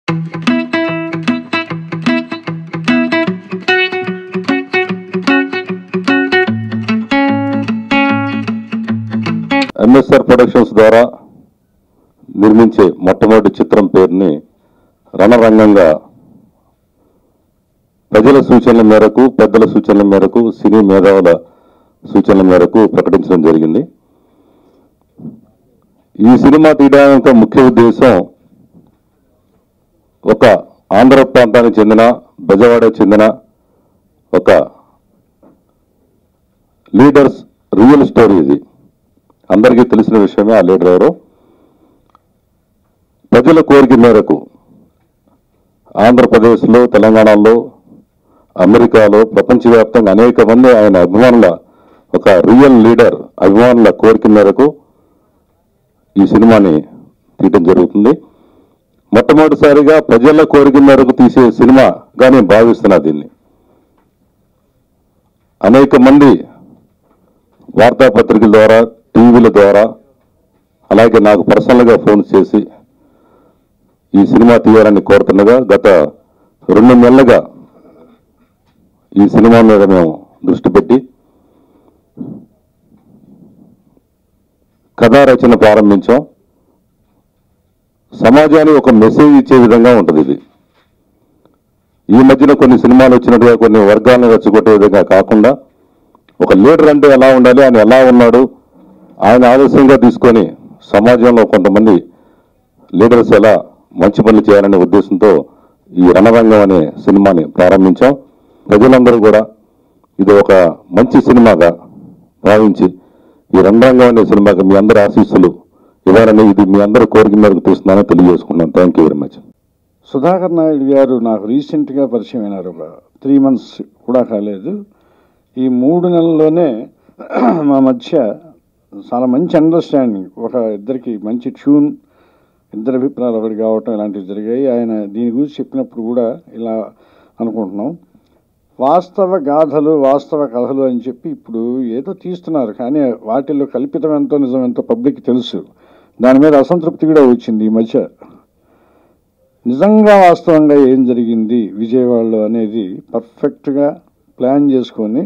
MSR productions ద్వారా నిర్మించే మొట్టమొదటి చిత్రం పేరుని రణరంగంగా ప్రజల సూచనల మేరకు పెద్దల సూచనల మేరకు సినీ మేధావుల సూచనల మేరకు ప్రకటించడం జరిగింది ఈ సినిమా తీయడం యొక్క ముఖ్య ఉద్దేశం ఒక ఆంధ్ర ప్రాంతానికి చెందిన బెజవాడ చెందిన ఒక లీడర్స్ రియల్ స్టోరీ ఇది అందరికీ తెలిసిన విషయమే ఆ లీడర్ ఎవరు ప్రజల కోరిక మేరకు ఆంధ్రప్రదేశ్లో తెలంగాణలో అమెరికాలో ప్రపంచవ్యాప్తంగా అనేక మంది ఆయన అభిమానుల ఒక రియల్ లీడర్ అభిమానుల కోరిక మేరకు ఈ సినిమాని తీయటం జరుగుతుంది మొట్టమొదటిసారిగా ప్రజల కోరిక మేరకు తీసే సినిమాగా నేను భావిస్తున్నా దీన్ని అనేక మంది వార్తాపత్రికల ద్వారా టీవీల ద్వారా అలాగే నాకు పర్సనల్గా ఫోన్ చేసి ఈ సినిమా తీయాలని కోరుతుండగా గత రెండు నెలలుగా ఈ సినిమా మీద మేము దృష్టి పెట్టి కథా రచన ప్రారంభించాం సమాజానికి ఒక మెసేజ్ ఇచ్చే విధంగా ఉంటుంది ఇది ఈ మధ్యన కొన్ని సినిమాలు వచ్చినట్టుగా కొన్ని వర్గాలను రెచ్చగొట్టే విధంగా కాకుండా ఒక లీడర్ అంటే ఎలా ఉండాలి ఆయన ఎలా ఉన్నాడు ఆయన ఆదర్శంగా తీసుకొని సమాజంలో కొంతమంది లీడర్స్ ఎలా మంచి పనులు చేయాలనే ఉద్దేశంతో ఈ రణరంగం అనే సినిమాని ప్రారంభించాం ప్రజలందరూ కూడా ఇది ఒక మంచి సినిమాగా భావించి ఈ రణరంగం అనే సినిమాకి మీ అందరి ఆశీస్సులు ఇవ్వాలని ఇది మీ అందరి కోరిక మేరకు తీస్తున్నానని తెలియజేసుకున్నాను thank you very much Sudhakar Naidu గారు నాకు రీసెంట్గా పరిచయం అయినారు ఒక త్రీ మంత్స్ కూడా కాలేదు ఈ మూడు నెలల్లోనే మా మధ్య చాలా మంచి అండర్స్టాండింగ్ ఒక ఇద్దరికి మంచి ట్యూన్ ఇద్దరి అభిప్రాయాలు ఒకటి కావటం ఇలాంటివి జరిగాయి ఆయన దీని గురించి చెప్పినప్పుడు కూడా ఇలా అనుకుంటున్నాం వాస్తవ గాథలు వాస్తవ కథలు అని చెప్పి ఇప్పుడు ఏదో తీస్తున్నారు కానీ వాటిల్లో కల్పితం ఎంతో నిజం ఎంతో పబ్లిక్ తెలుసు దాని మీద అసంతృప్తి కూడా వచ్చింది ఈ మధ్య నిజంగా వాస్తవంగా ఏం జరిగింది విజయవాడలో అనేది పర్ఫెక్ట్గా ప్లాన్ చేసుకొని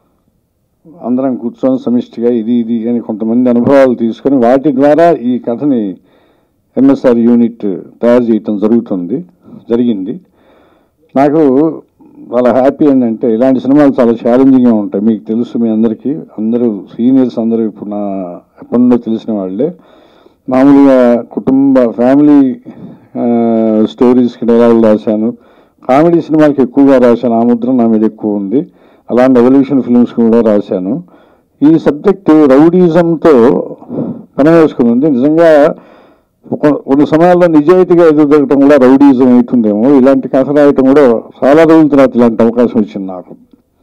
అందరం కూర్చొని సమిష్టిగా ఇది ఇది అని కొంతమంది అనుభవాలు తీసుకొని వాటి ద్వారా ఈ కథని ఎంఎస్ఆర్ యూనిట్ తయారు చేయటం జరుగుతుంది జరిగింది నాకు చాలా హ్యాపీ ఏంటంటే ఇలాంటి సినిమాలు చాలా ఛాలెంజింగ్గా ఉంటాయి మీకు తెలుసు మీ అందరికీ అందరూ సీనియర్స్ అందరూ ఇప్పుడు నా ఎప్పటి నుండో తెలిసిన వాళ్ళే మామూలుగా కుటుంబ ఫ్యామిలీ స్టోరీస్కి డైలాగులు రాశాను కామెడీ సినిమాలకి ఎక్కువగా రాశాను ఆ ముద్ర నా మీద ఎక్కువ ఉంది అలాంటి రెవల్యూషన్ ఫిల్మ్స్ కూడా రాశాను ఈ సబ్జెక్టు రౌడీజంతో పని వేసుకుని ఉంది నిజంగా ఒక కొన్ని సమయాల్లో నిజాయితీగా ఎదురుదొరకటం కూడా రౌడీజం అవుతుందేమో ఇలాంటి కథ రాయటం కూడా చాలా రోజుల తర్వాత ఇలాంటి అవకాశం వచ్చింది నాకు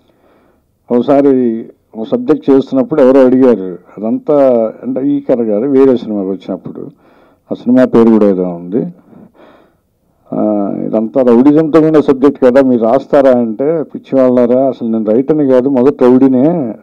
ఒకసారి ఒక సబ్జెక్ట్ చేస్తున్నప్పుడు ఎవరో అడిగారు అదంతా అంటే ఈ కథ కాదు వేరే సినిమాకి వచ్చినప్పుడు ఆ సినిమా పేరు కూడా ఏదో ఉంది ఆ, ఇదంతా రౌడిజంతో ఉన్న సబ్జెక్ట్ కదా మీరు రాస్తారా అంటే పిచ్చి వాళ్ళారా అసలు నేను రైటర్ని కాదు మొదటి రౌడీనే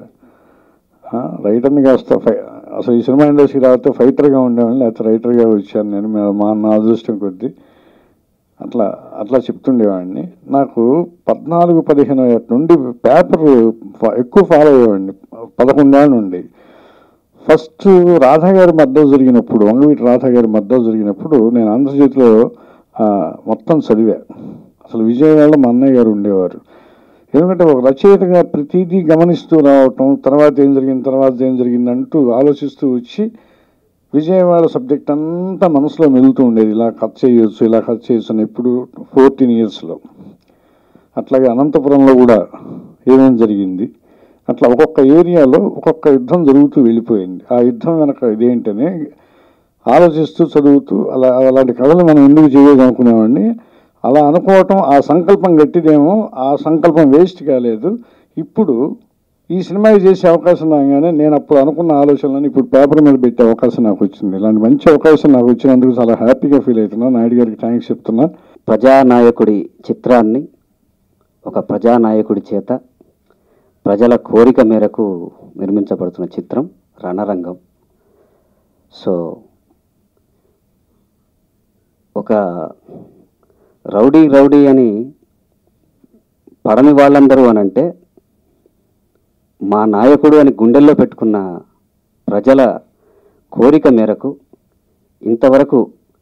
ఆ, రైటర్ని కాస్త ఫై అసలు ఈ సినిమా ఇండస్ట్రీ రాకపోతే ఫైటర్గా ఉండేవాడిని లేకపోతే రైటర్గా వచ్చాను నేను మా- మా నా అదృష్టం కొద్దీ అట్లా అట్లా చెప్తుండేవాడిని నాకు పద్నాలుగు పదిహేను ఏట నుండి పేపర్ ఫ- ఎక్కువ ఫాలో అయ్యేవాడిని పదకొండేళ్ళ నుండి ఫస్ట్ రాధా గారి మద్దతు జరిగినప్పుడు వంగవీటి రాధా గారి మద్దతు జరిగినప్పుడు నేను ఆంధ్రజ్యోతిలో ఆ, మొత్తం చదివా అసలు విజయవాడలో మా అన్నయ్య గారు ఉండేవారు ఎందుకంటే ఒక రచయితగా ప్రతిదీ గమనిస్తూ రావటం తర్వాత ఏం జరిగింది తర్వాత ఏం జరిగింది అంటూ ఆలోచిస్తూ వచ్చి విజయవాడ సబ్జెక్ట్ అంతా మనసులో మెలుగుతూ ఉండేది ఇలా కట్ చేయొచ్చు ఇలా కట్ చేయొచ్చు అని ఎప్పుడు ఫోర్టీన్ ఇయర్స్లో అట్లాగే అనంతపురంలో కూడా ఏమేం జరిగింది అట్లా ఒక్కొక్క ఏరియాలో ఒక్కొక్క యుద్ధం జరుగుతూ వెళ్ళిపోయింది ఆ యుద్ధం వెనక ఇదేంటనే ఆలోచిస్తూ చదువుతూ అలా అలాంటి కథలు మనం ఎందుకు చేయలేదు అనుకునేవాడిని అలా అనుకోవటం ఆ సంకల్పం గట్టిదేమో ఆ సంకల్పం వేస్ట్ కాలేదు ఇప్పుడు ఈ సినిమా చేసే అవకాశం రాగానే నేను అప్పుడు అనుకున్న ఆలోచనలను ఇప్పుడు పేపర్ మీద పెట్టే అవకాశం నాకు వచ్చింది ఇలాంటి మంచి అవకాశం నాకు వచ్చినందుకు చాలా హ్యాపీగా ఫీల్ అవుతున్నా నాయుడు గారికి థ్యాంక్స్ చెప్తున్నా ప్రజానాయకుడి చిత్రాన్ని ఒక ప్రజానాయకుడి చేత ప్రజల కోరిక మేరకు నిర్మించబడుతున్న చిత్రం రణరంగం సో ఒక రౌడీ రౌడీ అని పడని వాళ్ళందరూ అని అంటే మా నాయకుడు అని గుండెల్లో పెట్టుకున్న ప్రజల కోరిక మేరకు ఇంతవరకు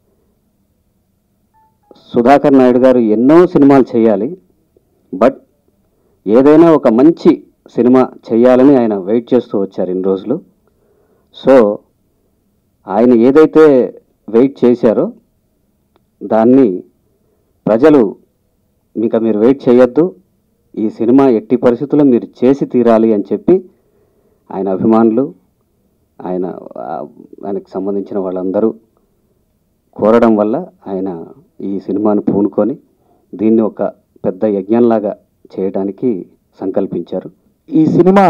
సుధాకర్ నాయుడు గారు ఎన్నో సినిమాలు చేయాలి బట్ ఏదైనా ఒక మంచి సినిమా చేయాలని ఆయన వెయిట్ చేస్తూ వచ్చారు ఇన్ని రోజులు సో ఆయన ఏదైతే వెయిట్ చేశారో దాన్ని ప్రజలు ఇంకా మీరు వెయిట్ చేయొద్దు ఈ సినిమా ఎట్టి పరిస్థితుల్లో మీరు చేసి తీరాలి అని చెప్పి ఆయన అభిమానులు ఆయన ఆ, ఆయనకు సంబంధించిన వాళ్ళందరూ కోరడం వల్ల ఆయన ఈ సినిమాను పూనుకొని దీన్ని ఒక పెద్ద యజ్ఞంలాగా చేయడానికి సంకల్పించారు ఈ సినిమా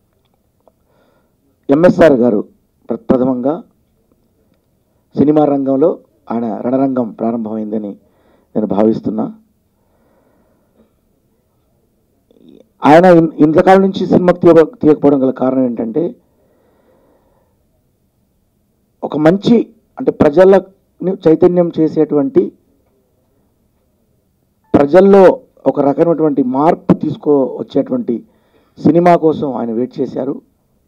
ఎంఎస్ఆర్ గారు ప్రప్రథమంగా సినిమా రంగంలో ఆయన రణరంగం ప్రారంభమైందని నేను భావిస్తున్నా ఆయన ఇన్- ఇంతకాలం నుంచి సినిమాకు తీయ తీయకపోవడం గల కారణం ఏంటంటే ఒక మంచి అంటే ప్రజలని చైతన్యం చేసేటువంటి ప్రజల్లో ఒక రకమైనటువంటి మార్పు తీసుకో వచ్చేటువంటి సినిమా కోసం ఆయన వెయిట్ చేశారు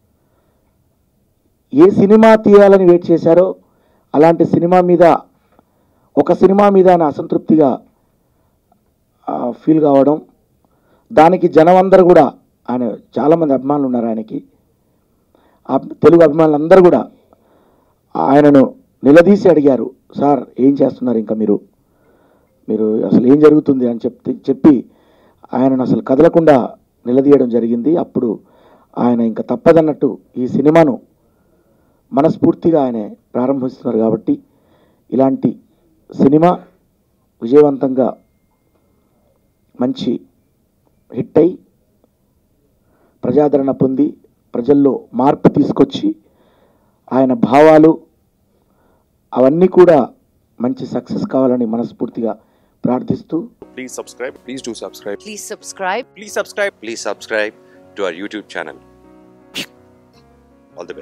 ఏ సినిమా తీయాలని వెయిట్ చేశారో అలాంటి సినిమా మీద ఒక సినిమా మీద ఆయన అసంతృప్తిగా ఫీల్ కావడం దానికి జనం అందరూ కూడా ఆయన చాలామంది అభిమానులు ఉన్నారు ఆయనకి ఆ తెలుగు అభిమానులందరూ కూడా ఆయనను నిలదీసి అడిగారు సార్ ఏం చేస్తున్నారు ఇంకా మీరు మీరు అసలు ఏం జరుగుతుంది అని చెప్తే చెప్పి ఆయనను అసలు కదలకుండా నిలదీయడం జరిగింది అప్పుడు ఆయన ఇంకా తప్పదన్నట్టు ఈ సినిమాను మనస్ఫూర్తిగా ఆయన ప్రారంభిస్తున్నారు కాబట్టి ఇలాంటి సినిమా విజయవంతంగా మంచి హిట్ అయి ప్రజాదరణ పొంది ప్రజల్లో మార్పు తీసుకొచ్చి ఆయన భావాలు అవన్నీ కూడా మంచి సక్సెస్ కావాలని మనస్ఫూర్తిగా ప్రార్థిస్తూ Please subscribe. Please do subscribe. Please subscribe. Please subscribe. Please subscribe to our YouTube channel. All the best.